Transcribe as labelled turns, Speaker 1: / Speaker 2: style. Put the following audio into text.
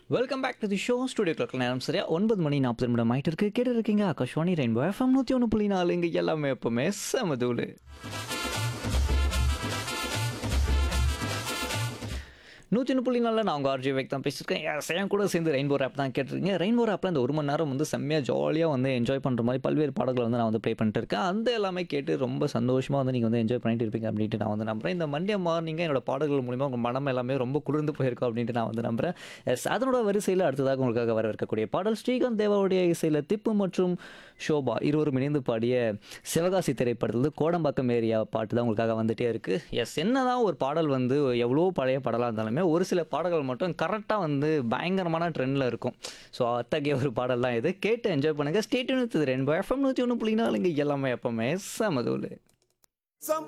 Speaker 1: welcome back to the show studio clock நேரம் சரியா ஒன்பது மணி நாற்பது நிமிடம் ஆயிட்டு இருக்கு கேட்டு இருக்கீங்க ஆகாஷ்வாணி ரெயின்போ எஃப்எம் நூற்றி ஒன்று புள்ளி நாலு இங்கே எல்லாமே எப்பவுமே செமதூளு நூற்றி ஒன்று புள்ளி நாலில் நான் உங்கள் ஆர்ஜி வேக் தான் பேசியிருக்கேன் எஸ் என் கூட சேர்ந்து ரெயின்போ ரேப் தான் கேட்டிருக்கீங்க ரெயின்போ ரேப்பில் இந்த ஒரு மணி நேரம் வந்து செம்மையாக ஜாலியாக வந்து என்ஜாய் பண்ணுற மாதிரி பல்வேறு பாடல்களை வந்து நான் வந்து ப்ளே பண்ணிட்டு இருக்கேன் அந்த எல்லாமே கேட்டு ரொம்ப சந்தோஷமாக வந்து நீங்கள் வந்து என்ஜாய் பண்ணிட்டு இருப்பீங்க அப்படின்ட்டு நான் வந்து நம்புறேன் இந்த மண்டே மார்னிங்காக என்னோட பாடல்கள் மூலிமா உங்கள் மனம் எல்லாமே ரொம்ப குளிர்ந்து போயிருக்கும் அப்படின்ட்டு நான் வந்து நம்புறேன் எஸ் அதனோட வரிசையில் அடுத்ததாக உங்களுக்காக வர இருக்கக்கூடிய பாடல் ஸ்ரீகாந்த் தேவாவுடைய இசையில் திப்பு மற்றும் ஷோபா இருவரும் இணைந்து பாடிய சிவகாசி திரைப்படத்தில் கோடம்பாக்கம் ஏரியா பாட்டு தான் உங்களுக்காக வந்துட்டே இருக்கு எஸ் என்னதான் ஒரு பாடல் வந்து எவ்வளோ பழைய பாடலாக இருந்தாலுமே ஒரு சில பாடல்கள் மட்டும் கரெக்டாக வந்து பயங்கரமான ட்ரெண்டில் இருக்கும் ஸோ அத்தகைய ஒரு பாடல் தான் இது கேட்டு என்ஜாய் பண்ணுங்கள் ஸ்டேட் நூற்றி ரெண்டு எஃப்எம் நூற்றி ஒன்று புள்ளினாலுங்க எல்லாமே எப்பவுமே சமதூள்
Speaker 2: Some